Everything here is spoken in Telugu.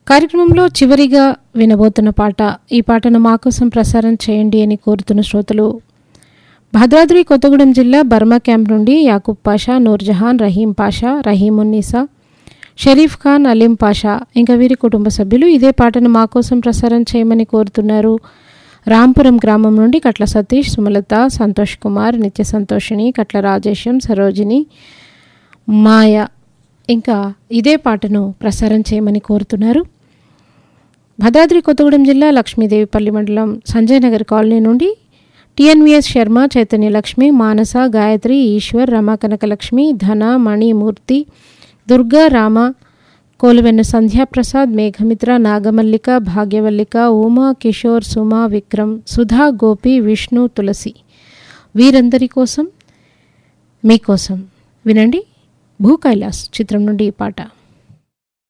కార్యక్రమంలో చివరిగా వినబోతున్న పాట ఈ పాటను మా కోసం ప్రసారం చేయండి అని కోరుతున్న శ్రోతలు భద్రాద్రి కొత్తగూడెం జిల్లా బర్మా క్యాంప్ నుండి యాకూబ్ పాషా నూర్జహాన్ రహీం పాషా రహీమున్నీసా షరీఫ్ ఖాన్ అలీం పాషా ఇంకా వీరి కుటుంబ సభ్యులు ఇదే పాటను మా కోసం ప్రసారం చేయమని కోరుతున్నారు రాంపురం గ్రామం నుండి కట్ల సతీష్ సుమలత సంతోష్ కుమార్ నిత్య సంతోషిని కట్ల రాజేశం సరోజిని మాయ ఇంకా ఇదే పాటను ప్రసారం చేయమని కోరుతున్నారు భద్రాద్రి కొత్తగూడెం జిల్లా లక్ష్మీదేవిపల్లి మండలం సంజయ్ నగర్ కాలనీ నుండి టిఎన్విఎస్ శర్మ చైతన్య లక్ష్మి మానస గాయత్రి ఈశ్వర్ రమాకనక లక్ష్మి ధన మణి మూర్తి దుర్గా రామ కోలువెన్న సంధ్యాప్రసాద్ మేఘమిత్ర నాగమల్లిక భాగ్యవల్లిక ఉమా కిషోర్ సుమా విక్రమ్ సుధా గోపి విష్ణు తులసి వీరందరి కోసం మీకోసం వినండి భూ కైలాస్ చిత్రం నుండి ఈ పాట